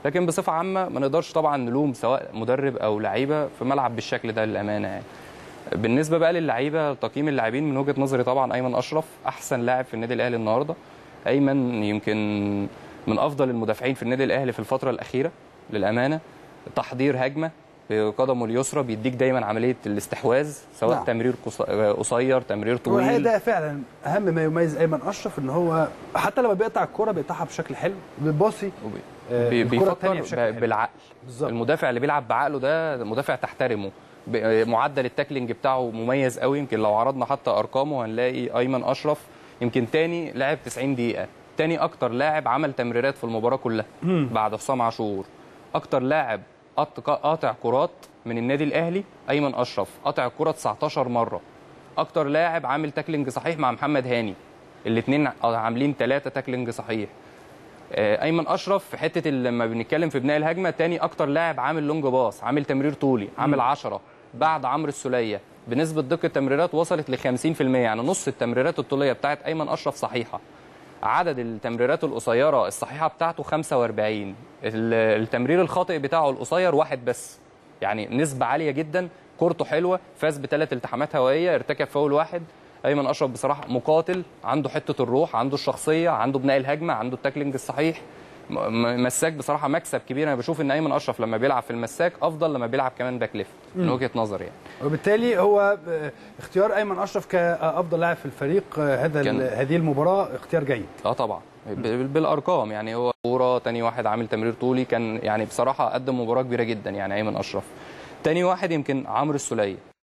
لكن بصفه عامه ما نقدرش طبعا نلوم سواء مدرب او لعيبه في ملعب بالشكل ده للامانه يعني بالنسبه بقى للعيبه تقييم اللاعبين من وجهه نظري طبعا ايمن اشرف احسن لاعب في النادي الاهلي النهارده ايمن يمكن من افضل المدافعين في النادي الاهلي في الفتره الاخيره للامانه تحضير هجمه بقدمه اليسرى بيديك دايما عمليه الاستحواذ سواء نعم. نعم. تمرير قص- قصير تمرير هو الحقيقه طويل ده فعلا اهم ما يميز ايمن اشرف ان هو حتى لما بيقطع الكوره بيقطعها بشكل حلو بيباصي وبي- آه، بي- الكرة بيفكر التانية بشكل ب- حلو. بالعقل بالظبط. المدافع اللي بيلعب بعقله ده مدافع تحترمه ب- معدل التاكلينج بتاعه مميز قوي يمكن لو عرضنا حتى ارقامه هنلاقي ايمن اشرف يمكن تاني لاعب 90 دقيقه تاني اكتر لاعب عمل تمريرات في المباراه كلها بعد حسام عاشور اكتر لاعب قط- قاطع كرات من النادي الاهلي ايمن اشرف قاطع الكره 19 مره اكتر لاعب عامل تاكلينج صحيح مع محمد هاني الاثنين عاملين ثلاثه تاكلينج صحيح آه، ايمن اشرف في حته ال- لما بنتكلم في بناء الهجمه تاني اكتر لاعب عامل لونج باص عامل تمرير طولي عامل 10 بعد عمرو السوليه بنسبه دقه التمريرات وصلت ل 50% يعني نص التمريرات الطوليه بتاعت ايمن اشرف صحيحه عدد التمريرات القصيره الصحيحه بتاعته 45 ال- التمرير الخاطئ بتاعه القصير واحد بس يعني نسبه عاليه جدا كورته حلوه فاز بثلاث التحامات هوائيه ارتكب فاول واحد ايمن اشرف بصراحه مقاتل عنده حته الروح عنده الشخصيه عنده بناء الهجمه عنده التاكلينج الصحيح م- م- مساك بصراحه مكسب كبير انا بشوف ان ايمن اشرف لما بيلعب في المساك افضل لما بيلعب كمان باك ليفت من وجهه نظري يعني وبالتالي هو آه، اختيار ايمن اشرف كافضل لاعب في الفريق آه، هذا كان- ال- هذه المباراه اختيار جيد اه طبعا ب- بالارقام يعني هو كوره تاني واحد عامل تمرير طولي كان يعني بصراحه قدم مباراه كبيره جدا يعني ايمن اشرف تاني واحد يمكن عمرو السوليه